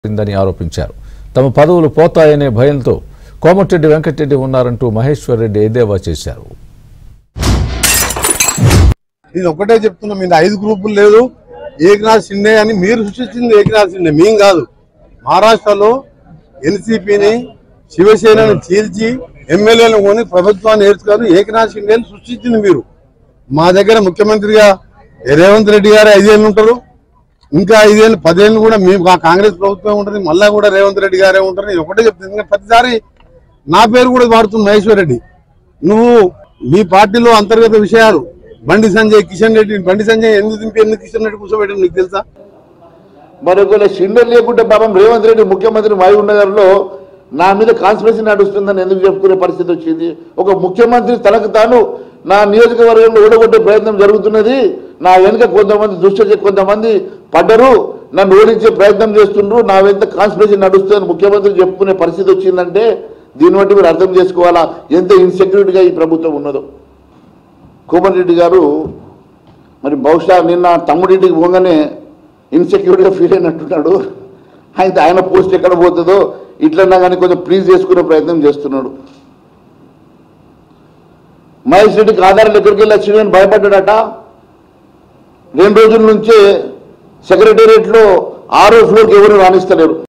ందని ఆరోపించారు తమ పదవులు పోతాయనే భయంతో కోమటిరెడ్డి వెంకటరెడ్డి ఉన్నారంటూ మహేశ్వర్ రెడ్డి ఎద్దేవా చేశారు నేను ఒకటే చెప్తున్నా మీరు ఐదు గ్రూపులు లేదు ఏకనాథ్ షిండే అని మీరు సృష్టించింది ఏకనాథ్ షిండే మేం కాదు మహారాష్ట్రలో ఎన్సీపీని శివసేనని చీల్చి ఎమ్మెల్యేలను కొని ప్రభుత్వాన్ని ఏర్చుకొని ఏకనాథ్ షిండేని సృష్టించింది మీరు మా దగ్గర ముఖ్యమంత్రిగా రేవంత్ రెడ్డి గారు ఐదేళ్ళు ఉంటారు ఇంకా ఐదేళ్ళు పదేళ్ళు కూడా మేము ఆ కాంగ్రెస్ ప్రభుత్వం ఉంటుంది మళ్ళా కూడా రేవంత్ రెడ్డి గారే ఉంటారు నేను ఒకటే చెప్తాను ఎందుకంటే ప్రతిసారి నా పేరు కూడా వాడుతుంది మహేశ్వర్ రెడ్డి నువ్వు మీ పార్టీలో అంతర్గత విషయాలు బండి సంజయ్ కిషన్ రెడ్డి బండి సంజయ్ ఎందుకు దింపి ఎందుకు కిషన్ రెడ్డి కూర్చోబెట్టాడు నీకు తెలుసా మరి ఒకవేళ షిండర్ లేకుంటే పాపం రేవంత్ రెడ్డి ముఖ్యమంత్రి మహబూబ్నగర్లో నా మీద కాన్స్పిరసీ నడుస్తుందని ఎందుకు చెప్పుకునే పరిస్థితి వచ్చింది ఒక ముఖ్యమంత్రి తనకు తాను నా నియోజకవర్గంలో ఓడగొట్టే ప్రయత్నం జరుగుతున్నది నా వెనుక కొంతమంది దుష్ట కొంతమంది పడ్డరు నన్ను ఓడించే ప్రయత్నం చేస్తుండ్రు నా వెంట కాన్స్పిరసీ నడుస్తుందని ముఖ్యమంత్రి చెప్పుకునే పరిస్థితి వచ్చిందంటే దీన్ని బట్టి మీరు అర్థం చేసుకోవాలా ఎంత ఇన్సెక్యూరిటీగా ఈ ప్రభుత్వం ఉన్నదో కోమటిరెడ్డి గారు మరి బహుశా నిన్న తమ్ముడింటికి పోగానే ఇన్సెక్యూర్గా ఫీల్ అయినట్టున్నాడు అయితే ఆయన పోస్ట్ ఎక్కడ పోతుందో ఇట్లన్నా కానీ కొంచెం ప్లీజ్ చేసుకునే ప్రయత్నం చేస్తున్నాడు మహేష్ రెడ్డికి ఆధారాలు ఎక్కడికి వెళ్ళి వచ్చినాయని భయపడ్డాడట రెండు రోజుల నుంచే సెక్రటేరియట్లో ఆరో ఫ్లోర్కి ఎవరు రాణిస్తలేరు